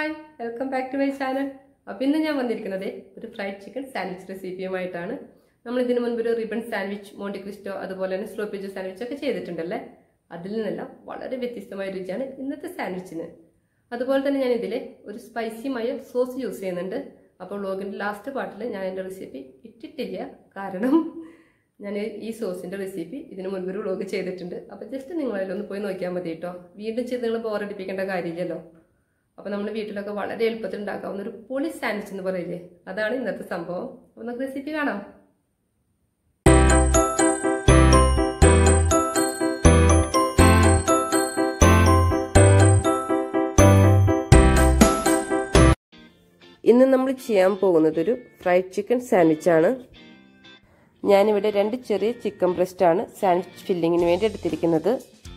hi welcome back to my channel അപ്പോൾ ഇന്ന് ഞാൻ വന്നിരിക്കുന്നത് ഒരു ഫ്രൈഡ് ചിക്കൻ സാൻഡ്വിച്ച് റെസിപ്പിയുമായിട്ടാണ് നമ്മൾ ഇതിനു മുൻപ് ഒരു റിബൺ സാൻഡ്വിച്ച് മോണ്ടി ക്രിസ്റ്റോ അതുപോലെ തന്നെ സ്ലോ പിജോ സാൻഡ്വിച്ച് ഒക്കെ ചെയ്തിട്ടുണ്ടല്ലേ അതിൽ നിന്നെല്ലാം വളരെ വ്യത്യസ്തമായ രുചിയാണ് ഇന്നത്തെ സാൻഡ്വിച്ചിന് അതുപോലെ തന്നെ ഞാൻ ഇതിൽ ഒരു സ്പൈസിയുമായ സോസ് യൂസ് ചെയ്യുന്നുണ്ട് അപ്പോൾ വ്ളോഗിൻ്റെ ലാസ്റ്റ് പാർട്ടിൽ ഞാൻ എൻ്റെ റെസിപ്പി ഇട്ടിട്ടില്ല കാരണം ഞാൻ ഈ സോസിൻ്റെ റെസിപ്പി ഇതിന് മുൻപ് ഒരു വ്ളോഗ് ചെയ്തിട്ടുണ്ട് അപ്പോൾ ജസ്റ്റ് നിങ്ങളതിലൊന്ന് പോയി നോക്കിയാൽ മതി കേട്ടോ വീണ്ടും ചെയ്ത് നിങ്ങൾ ബോറടിപ്പിക്കേണ്ട കാര്യമില്ലല്ലോ അപ്പോൾ നമ്മൾ വീട്ടിലൊക്കെ വളരെ എളുപ്പത്തിൽ ഉണ്ടാക്കാവുന്ന ഒരു പൊളി സാൻഡ്വിച്ച് എന്ന് പറയില്ലേ അതാണ് ഇന്നത്തെ സംഭവം അപ്പോൾ നമുക്ക് റെസിപ്പി കാണാം ഇന്ന് നമ്മൾ ചെയ്യാൻ പോകുന്നത് ഒരു ഫ്രൈഡ് ചിക്കൻ സാൻഡ്വിച്ച് ആണ് ഞാനിവിടെ രണ്ട് ചെറിയ ചിക്കൻ ബ്രസ്റ്റ് ആണ് സാൻഡ്വിച്ച് ഫില്ലിങ്ങിന് വേണ്ടി എടുത്തിരിക്കുന്നത്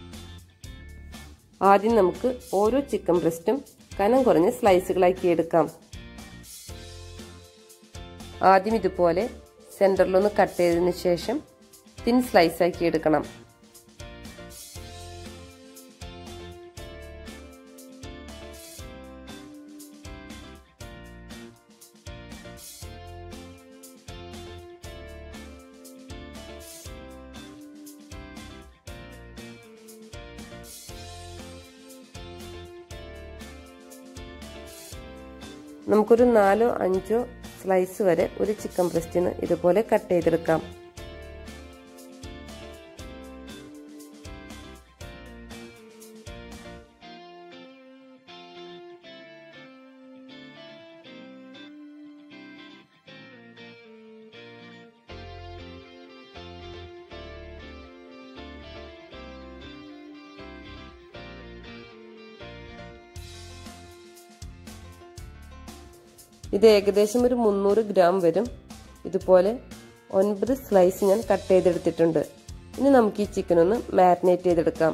ആദ്യം നമുക്ക് ഓരോ ചിക്കൻ ബ്രസ്റ്റും കനം കുറഞ്ഞ് സ്ലൈസുകളാക്കി എടുക്കാം ആദ്യം ഇതുപോലെ സെൻറ്ററിലൊന്ന് കട്ട് ചെയ്തതിന് ശേഷം തിൻ സ്ലൈസ് ആക്കി എടുക്കണം നമുക്കൊരു നാലോ അഞ്ചോ സ്ലൈസ് വരെ ഒരു ചിക്കൻ ബ്രസ്റ്റിന് ഇതുപോലെ കട്ട് ചെയ്തെടുക്കാം ഇത് ഏകദേശം ഒരു മുന്നൂറ് ഗ്രാം വരും ഇതുപോലെ ഒൻപത് സ്ലൈസ് ഞാൻ കട്ട് ചെയ്തെടുത്തിട്ടുണ്ട് ഇനി നമുക്ക് ഈ ചിക്കൻ ഒന്ന് മാരിനേറ്റ് ചെയ്തെടുക്കാം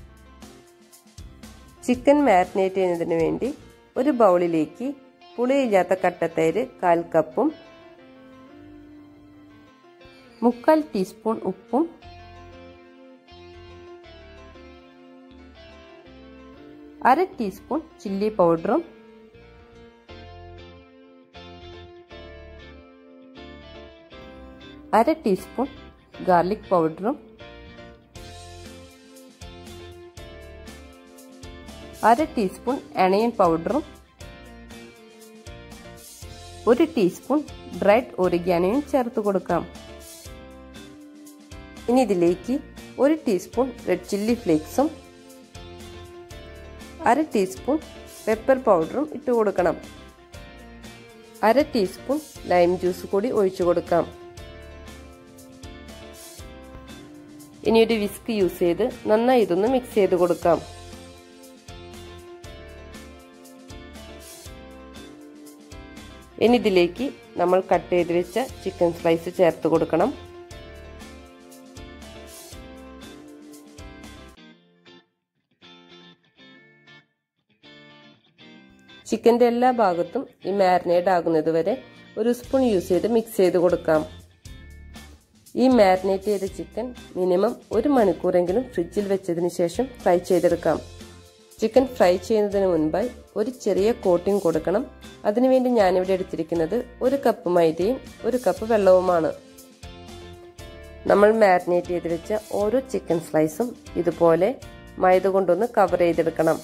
ചിക്കൻ മാരിനേറ്റ് ചെയ്യുന്നതിന് വേണ്ടി ഒരു ബൗളിലേക്ക് പുളിയില്ലാത്ത കട്ടത്തൈര് കാൽ കപ്പും മുക്കാൽ ടീസ്പൂൺ ഉപ്പും അര ടീസ്പൂൺ ചില്ലി പൗഡറും അര ടീസ്പൂൺ ഗാർലിക് പൗഡറും അര ടീസ്പൂൺ അണയൻ പൗഡറും ഒരു ടീസ്പൂൺ ഡ്രൈഡ് ഒറിഗാനോയും ചേർത്ത് കൊടുക്കാം ഇനി ഇതിലേക്ക് ഒരു ടീസ്പൂൺ റെഡ് ചില്ലി ഫ്ലേക്സും അര ടീസ്പൂൺ പെപ്പർ പൗഡറും ഇട്ട് കൊടുക്കണം അര ടീസ്പൂൺ ലൈം ജ്യൂസ് കൂടി ഒഴിച്ചു കൊടുക്കാം ഇനി ഒരു വിസ്ക് യൂസ് ചെയ്ത് നന്നായി ഇതൊന്ന് മിക്സ് ചെയ്ത് കൊടുക്കാം ഇനി ഇതിലേക്ക് നമ്മൾ കട്ട് ചെയ്ത് വെച്ച ചിക്കൻ സ്ലൈസ് ചേർത്ത് കൊടുക്കണം ചിക്കൻ്റെ എല്ലാ ഭാഗത്തും ഈ മാരിനേഡ് ആകുന്നത് വരെ ഒരു സ്പൂൺ യൂസ് ചെയ്ത് മിക്സ് ചെയ്ത് കൊടുക്കാം ഈ മാരിനേറ്റ് ചെയ്ത ചിക്കൻ മിനിമം ഒരു മണിക്കൂറെങ്കിലും ഫ്രിഡ്ജിൽ വെച്ചതിന് ശേഷം ഫ്രൈ ചെയ്തെടുക്കാം ചിക്കൻ ഫ്രൈ ചെയ്യുന്നതിന് മുൻപായി ഒരു ചെറിയ കോട്ടിംഗ് കൊടുക്കണം അതിനുവേണ്ടി ഞാനിവിടെ എടുത്തിരിക്കുന്നത് ഒരു കപ്പ് മൈദയും ഒരു കപ്പ് വെള്ളവുമാണ് നമ്മൾ മാരിനേറ്റ് ചെയ്ത് വെച്ച ഓരോ ചിക്കൻ സ്ലൈസും ഇതുപോലെ മൈദ കൊണ്ടൊന്ന് കവർ ചെയ്തെടുക്കണം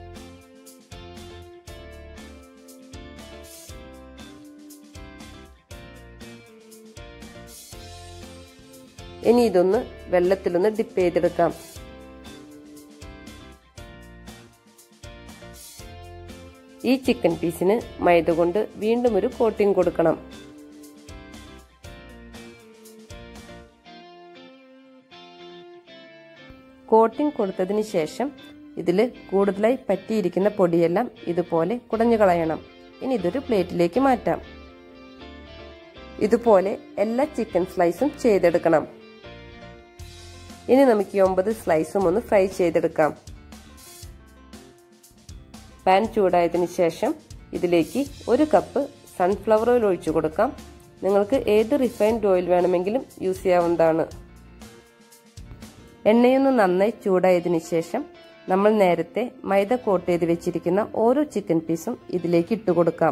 ഇനി ഇതൊന്ന് വെള്ളത്തിലൊന്ന് ഡിപ്പ് ചെയ്തെടുക്കാം ഈ ചിക്കൻ പീസിന് മൈദ കൊണ്ട് വീണ്ടും ഒരു കോട്ടിംഗ് കൊടുക്കണം കോട്ടിംഗ് കൊടുത്തതിന് ശേഷം ഇതിൽ കൂടുതലായി പറ്റിയിരിക്കുന്ന പൊടിയെല്ലാം ഇതുപോലെ കുടഞ്ഞു കളയണം ഇനി ഇതൊരു പ്ലേറ്റിലേക്ക് മാറ്റാം ഇതുപോലെ എല്ലാ ചിക്കൻ സ്ലൈസും ചെയ്തെടുക്കണം ഇനി നമുക്ക് ഈ ഒമ്പത് സ്ലൈസും ഒന്ന് ഫ്രൈ ചെയ്തെടുക്കാം പാൻ ചൂടായതിനു ശേഷം ഇതിലേക്ക് ഒരു കപ്പ് സൺഫ്ലവർ ഓയിൽ ഒഴിച്ചു കൊടുക്കാം നിങ്ങൾക്ക് ഏത് റിഫൈൻഡ് ഓയിൽ വേണമെങ്കിലും യൂസ് ചെയ്യാവുന്നതാണ് എണ്ണയൊന്ന് നന്നായി ചൂടായതിനു ശേഷം നമ്മൾ നേരത്തെ മൈദ കോട്ട് ചെയ്ത് വെച്ചിരിക്കുന്ന ഓരോ ചിക്കൻ പീസും ഇതിലേക്ക് ഇട്ട് കൊടുക്കാം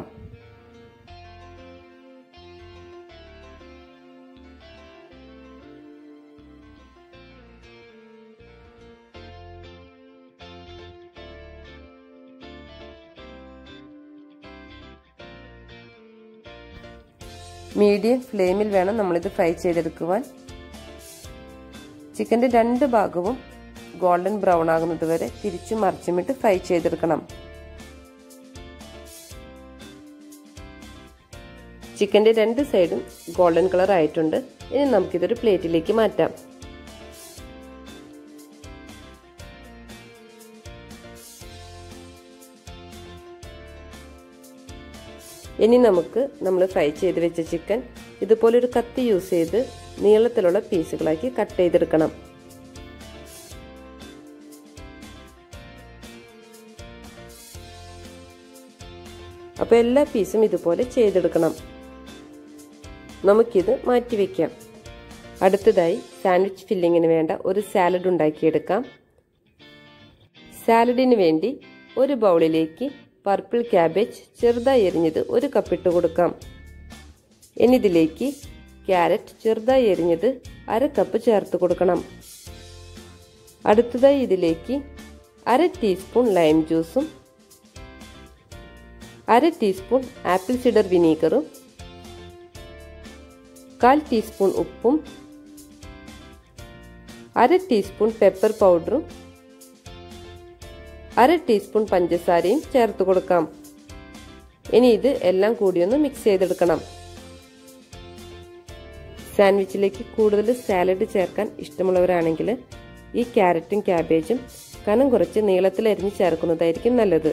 മീഡിയം ഫ്ലെയിമിൽ വേണം നമ്മളിത് ഫ്രൈ ചെയ്തെടുക്കുവാൻ ചിക്കൻ്റെ രണ്ട് ഭാഗവും ഗോൾഡൻ ബ്രൗൺ ആകുന്നത് വരെ തിരിച്ചു മറിച്ചുമിട്ട് ഫ്രൈ ചെയ്തെടുക്കണം ചിക്കൻ്റെ രണ്ട് സൈഡും ഗോൾഡൻ കളർ ആയിട്ടുണ്ട് ഇനി നമുക്കിതൊരു പ്ലേറ്റിലേക്ക് മാറ്റാം ഇനി നമുക്ക് നമ്മൾ ഫ്രൈ ചെയ്ത് വെച്ച ചിക്കൻ ഇതുപോലെ ഒരു കത്തി യൂസ് ചെയ്ത് നീളത്തിലുള്ള പീസുകളാക്കി കട്ട് ചെയ്തെടുക്കണം അപ്പോൾ എല്ലാ പീസും ഇതുപോലെ ചെയ്തെടുക്കണം നമുക്കിത് മാറ്റിവെക്കാം അടുത്തതായി സാൻഡ്വിച്ച് ഫില്ലിങ്ങിന് വേണ്ട ഒരു സാലഡ് ഉണ്ടാക്കിയെടുക്കാം സാലഡിന് വേണ്ടി ഒരു ബൗളിലേക്ക് പർപ്പിൾ ക്യാബേജ് ചെറുതായി എരിഞ്ഞത് ഒരു കപ്പിട്ട് കൊടുക്കാം ഇനി ഇതിലേക്ക് ക്യാരറ്റ് ചെറുതായി എരിഞ്ഞത് അര കപ്പ് ചേർത്ത് കൊടുക്കണം അടുത്തതായി ഇതിലേക്ക് അര ടീസ്പൂൺ ലൈം ജ്യൂസും അര ടീസ്പൂൺ ആപ്പിൾ സിഡർ വിനീഗറും കാൽ ടീസ്പൂൺ ഉപ്പും അര ടീസ്പൂൺ പെപ്പർ പൗഡറും അര ടീസ്പൂൺ പഞ്ചസാരയും ചേർത്ത് കൊടുക്കാം ഇനി ഇത് എല്ലാം കൂടിയൊന്ന് മിക്സ് ചെയ്തെടുക്കണം സാൻഡ്വിച്ചിലേക്ക് കൂടുതൽ സാലഡ് ചേർക്കാൻ ഇഷ്ടമുള്ളവരാണെങ്കിൽ ഈ ക്യാരറ്റും ക്യാബേജും കനം കുറച്ച് നീളത്തിൽ അരിഞ്ഞ് ചേർക്കുന്നതായിരിക്കും നല്ലത്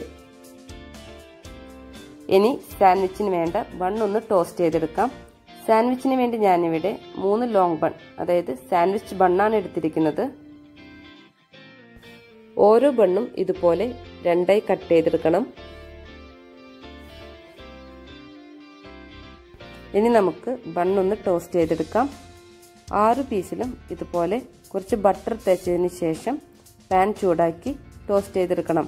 ഇനി സാൻഡ്വിച്ചിന് വേണ്ട ബൺ ഒന്ന് ടോസ്റ്റ് ചെയ്തെടുക്കാം സാൻഡ്വിച്ചിന് വേണ്ടി ഞാനിവിടെ മൂന്ന് ലോങ് ബൺ അതായത് സാൻഡ്വിച്ച് ബണ്ണാണ് എടുത്തിരിക്കുന്നത് ഓരോ ബണ്ണും ഇതുപോലെ രണ്ടായി കട്ട് ചെയ്തെടുക്കണം ഇനി നമുക്ക് ബണ്ണൊന്ന് ടോസ്റ്റ് ചെയ്തെടുക്കാം ആറ് പീസിലും ഇതുപോലെ കുറച്ച് ബട്ടർ തേച്ചതിന് ശേഷം പാൻ ചൂടാക്കി ടോസ്റ്റ് ചെയ്തെടുക്കണം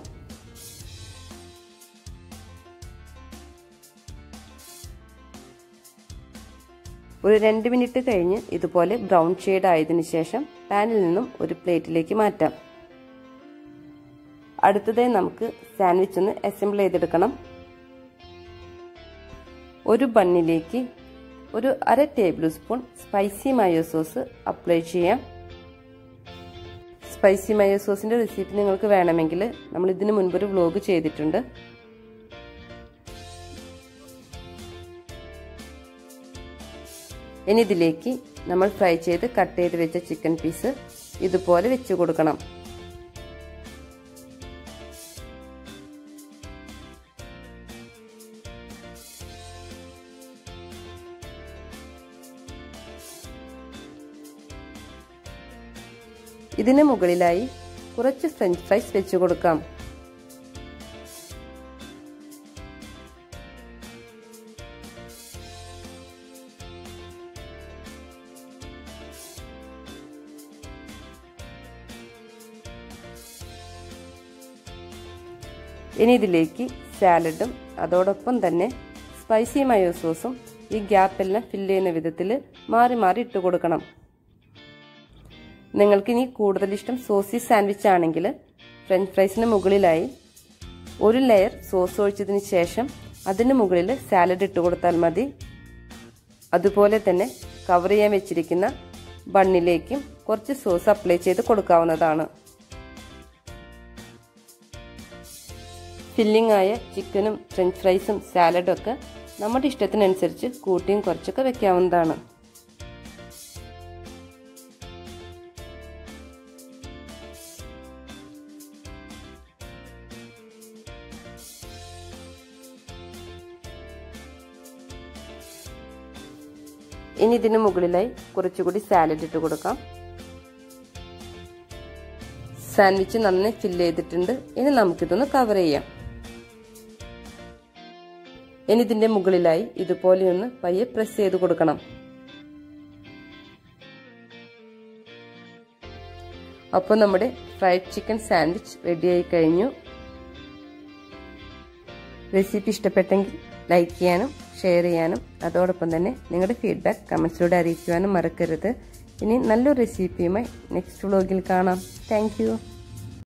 ഒരു രണ്ട് മിനിറ്റ് കഴിഞ്ഞ് ഇതുപോലെ ബ്രൗൺ ഷെയ്ഡ് ആയതിനു ശേഷം പാനിൽ നിന്നും ഒരു പ്ലേറ്റിലേക്ക് മാറ്റാം അടുത്തതായി നമുക്ക് സാൻഡ്വിച്ച് ഒന്ന് അസംബിൾ ചെയ്തെടുക്കണം ഒരു ബണ്ണിലേക്ക് ഒരു അര tablespoon spicy mayo sauce apply ചെയ്യാം സ്പൈസി മയോ സോസിൻ്റെ റെസിപ്പി നിങ്ങൾക്ക് വേണമെങ്കിൽ നമ്മൾ ഇതിന് മുൻപൊരു വ്ലോഗ് ചെയ്തിട്ടുണ്ട് ഇനി ഇതിലേക്ക് നമ്മൾ ഫ്രൈ ചെയ്ത് കട്ട് ചെയ്ത് വെച്ച ചിക്കൻ പീസ് ഇതുപോലെ വെച്ച് കൊടുക്കണം ഇതിന് മുകളിലായി കുറച്ച് ഫ്രഞ്ച് ഫ്രൈസ് വെച്ച് കൊടുക്കാം ഇനി ഇതിലേക്ക് സാലഡും അതോടൊപ്പം തന്നെ സ്പൈസി മയോ സോസും ഈ ഗ്യാപ്പെല്ലാം ഫില്ല് ചെയ്യുന്ന വിധത്തിൽ മാറി മാറി ഇട്ട് കൊടുക്കണം നിങ്ങൾക്ക് ഇനി കൂടുതൽ ഇഷ്ടം സോസി സാൻഡ്വിച്ച് ആണെങ്കിൽ ഫ്രഞ്ച് ഫ്രൈസിന് മുകളിലായി ഒരു ലെയർ സോസ് ഒഴിച്ചതിന് ശേഷം അതിന് മുകളിൽ സാലഡ് ഇട്ട് കൊടുത്താൽ മതി അതുപോലെ തന്നെ കവർ ചെയ്യാൻ വെച്ചിരിക്കുന്ന ബണ്ണിലേക്കും കുറച്ച് സോസ് അപ്ലൈ ചെയ്ത് കൊടുക്കാവുന്നതാണ് ഫില്ലിംഗ് ആയ ചിക്കനും ഫ്രഞ്ച് ഫ്രൈസും സാലഡും ഒക്കെ നമ്മുടെ ഇഷ്ടത്തിനനുസരിച്ച് കൂട്ടിയും കുറച്ചൊക്കെ വെക്കാവുന്നതാണ് ഇനി ഇതിന് മുകളിലായി കുറച്ചുകൂടി സാലഡ് ഇട്ട് കൊടുക്കാം സാൻഡ്വിച്ച് നന്നായി ഫില്ല് ചെയ്തിട്ടുണ്ട് ഇനി നമുക്കിതൊന്ന് കവർ ചെയ്യാം ഇനി ഇതിന്റെ മുകളിലായി ഇതുപോലെ ഒന്ന് പയ്യെ പ്രസ് ചെയ്ത് കൊടുക്കണം അപ്പോൾ നമ്മുടെ ഫ്രൈഡ് ചിക്കൻ സാൻഡ്വിച്ച് റെഡിയായി കഴിഞ്ഞു റെസിപ്പി ഇഷ്ടപ്പെട്ടെങ്കിൽ ലൈക്ക് ചെയ്യാനും ഷെയർ ചെയ്യാനും അതോടൊപ്പം തന്നെ നിങ്ങളുടെ ഫീഡ്ബാക്ക് കമൻസിലൂടെ അറിയിക്കുവാനും മറക്കരുത് ഇനി നല്ലൊരു റെസിപ്പിയുമായി നെക്സ്റ്റ് വ്ലോഗിൽ കാണാം താങ്ക്